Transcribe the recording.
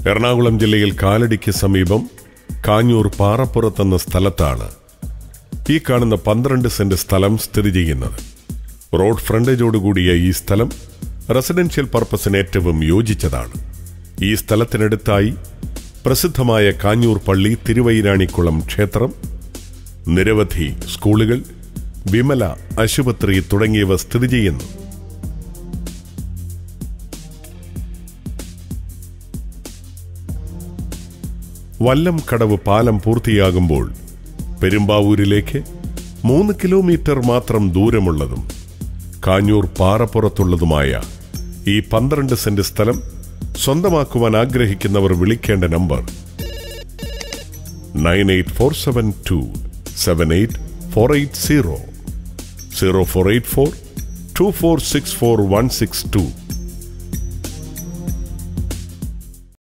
എറണാകുളം ജില്ലയിൽ കാലടിക്ക് സമീപം കാഞ്ഞൂർ പാറപ്പുറത്തെന്ന സ്ഥലത്താണ് ഈ കാണുന്ന പന്ത്രണ്ട് സെന്റ് സ്ഥലം സ്ഥിതി ചെയ്യുന്നത് റോഡ് ഫ്രണ്ടേജോടുകൂടിയ ഈ സ്ഥലം റെസിഡൻഷ്യൽ പർപ്പസിന് ഏറ്റവും യോജിച്ചതാണ് ഈ സ്ഥലത്തിനടുത്തായി പ്രസിദ്ധമായ കാഞ്ഞൂർ പള്ളി തിരുവൈരാണിക്കുളം ക്ഷേത്രം നിരവധി സ്കൂളുകൾ വിമല ആശുപത്രി തുടങ്ങിയവ സ്ഥിതി ചെയ്യുന്നു വല്ലം കടവ് പാലം പൂർത്തിയാകുമ്പോൾ പെരുമ്പാവൂരിലേക്ക് മൂന്ന് കിലോമീറ്റർ മാത്രം ദൂരമുള്ളതും കാഞ്ഞൂർ പാറപ്പുറത്തുള്ളതുമായ ഈ പന്ത്രണ്ട് സെന്റ് സ്ഥലം സ്വന്തമാക്കുവാൻ ആഗ്രഹിക്കുന്നവർ വിളിക്കേണ്ട number nine eight four seven two seven eight four eight zero zero four eight four two four six four one six to